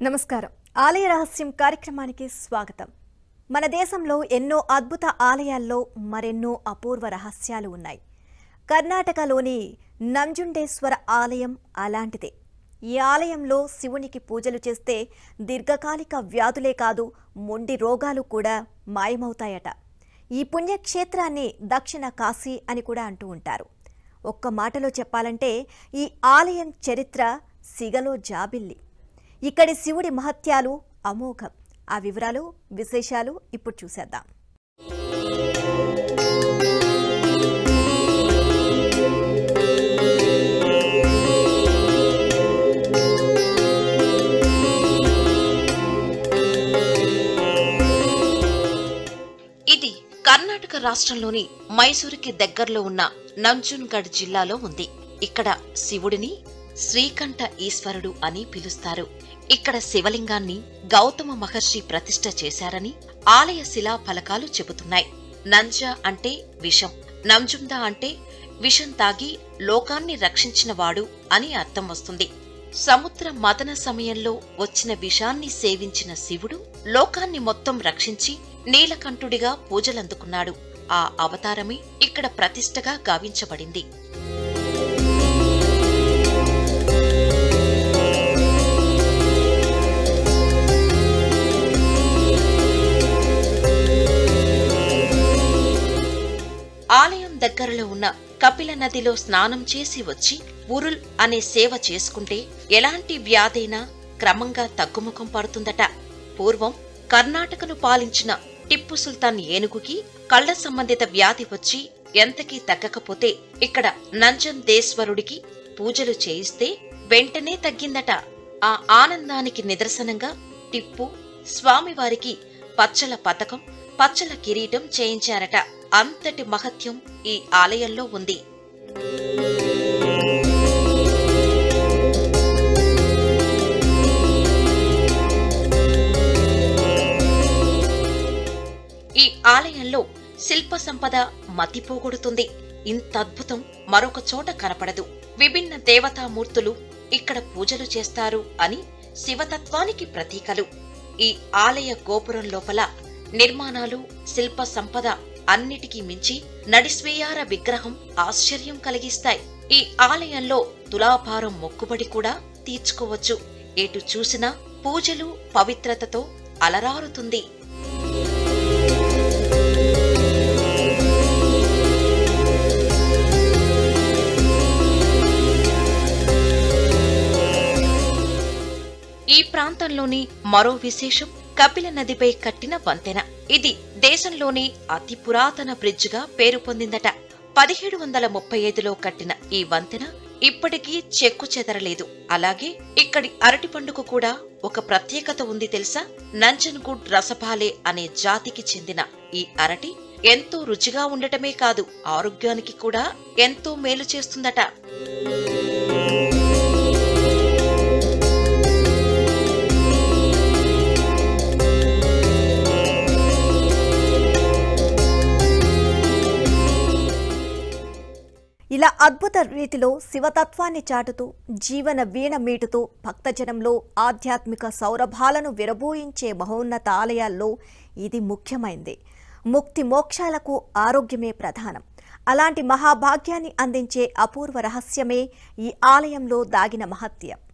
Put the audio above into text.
నమస్కారం ఆలయ రహస్యం కార్యక్రమానికి స్వాగతం మన దేశంలో ఎన్నో అద్భుత ఆలయాల్లో మరెన్నో అపూర్వ రహస్యాలు ఉన్నాయి కర్ణాటకలోని నంజుండేశ్వర ఆలయం అలాంటిదే ఈ ఆలయంలో శివునికి పూజలు చేస్తే దీర్ఘకాలిక వ్యాధులే కాదు మొండి రోగాలు కూడా మాయమవుతాయట ఈ పుణ్యక్షేత్రాన్ని దక్షిణ కాశీ అని కూడా అంటూ ఉంటారు ఒక్క మాటలో చెప్పాలంటే ఈ ఆలయం చరిత్ర సిగలో జాబిల్లి ఇక్కడి శివుడి మహత్యాలు అమోఘం ఆ వివరాలు విశేషాలు ఇప్పుడు చూసేద్దాం ఇది కర్ణాటక రాష్ట్రంలోని మైసూరుకి దగ్గరలో ఉన్న నంజున్గఢ్ జిల్లాలో ఉంది ఇక్కడ శివుడిని శ్రీకంఠ ఈశ్వరుడు అని పిలుస్తారు ఇక్కడ శివలింగాన్ని గౌతమ మహర్షి ప్రతిష్ఠ చేశారని ఆలయ శిలా ఫలకాలు చెబుతున్నాయి నంజ అంటే విషం నంజుంద అంటే విషం తాగి లోకాన్ని రక్షించినవాడు అని అర్థం వస్తుంది సముద్ర మదన సమయంలో వచ్చిన విషాన్ని సేవించిన శివుడు లోకాన్ని మొత్తం రక్షించి నీలకంఠుడిగా పూజలందుకున్నాడు ఆ అవతారమే ఇక్కడ ప్రతిష్టగా గావించబడింది ఆలయం దగ్గరలో ఉన్న కపిల నదిలో స్నానం చేసి వచ్చి ఉరుల్ అనే సేవ చేసుకుంటే ఎలాంటి వ్యాధైనా క్రమంగా తగ్గుముఖం పడుతుందట పూర్వం కర్ణాటకను పాలించిన టిప్పు సుల్తాన్ ఏనుగుకి కళ్ల సంబంధిత వ్యాధి వచ్చి ఎంతకీ తగ్గకపోతే ఇక్కడ నంజందేశ్వరుడికి పూజలు చేయిస్తే వెంటనే తగ్గిందట ఆ ఆనందానికి నిదర్శనంగా టిప్పు స్వామివారికి పచ్చల పతకం పచ్చల కిరీటం చేయించారట అంతటి మహత్యం ఈ ఆలయంలో ఉంది ఈ ఆలయంలో శిల్ప సంపద మతిపోగొడుతుంది ఇంత అద్భుతం మరొక చోట కనపడదు విభిన్న దేవతామూర్తులు ఇక్కడ పూజలు చేస్తారు అని శివతత్వానికి ప్రతీకలు ఈ ఆలయ గోపురం లోపల నిర్మాణాలు శిల్ప సంపద అన్నిటికీ మించి నడిస్వేయార విగ్రహం ఆశ్చర్యం కలిగిస్తాయి ఈ ఆలయంలో తులాభారం మొక్కుబడి కూడా తీర్చుకోవచ్చు ఎటు చూసినా పూజలు పవిత్రతతో అలరారుతుంది ఈ ప్రాంతంలోని మరో విశేషం కపిల నదిపై కట్టిన వంతెన ఇది దేశంలోని అతి పురాతన బ్రిడ్జిగా పేరు పొందిందట పదిహేడు వందల ముప్పై ఐదులో కట్టిన ఈ వంతెన ఇప్పటికీ చెక్కు చెదరలేదు అలాగే ఇక్కడి అరటి పండుకు కూడా ఒక ప్రత్యేకత ఉంది తెలుసా నంజన్గుడ్ రసపాలే అనే జాతికి చెందిన ఈ అరటి ఎంతో రుచిగా ఉండటమే కాదు ఆరోగ్యానికి కూడా ఎంతో మేలు చేస్తుందట ఇలా అద్భుత రీతిలో శివతత్వాన్ని చాటుతూ జీవన వీణ మీటుతూ భక్తజనంలో ఆధ్యాత్మిక సౌరభాలను విరబూయించే మహోన్నత ఆలయాల్లో ఇది ముఖ్యమైంది ముక్తి మోక్షాలకు ఆరోగ్యమే ప్రధానం అలాంటి మహాభాగ్యాన్ని అందించే అపూర్వ రహస్యమే ఈ ఆలయంలో దాగిన మహత్యం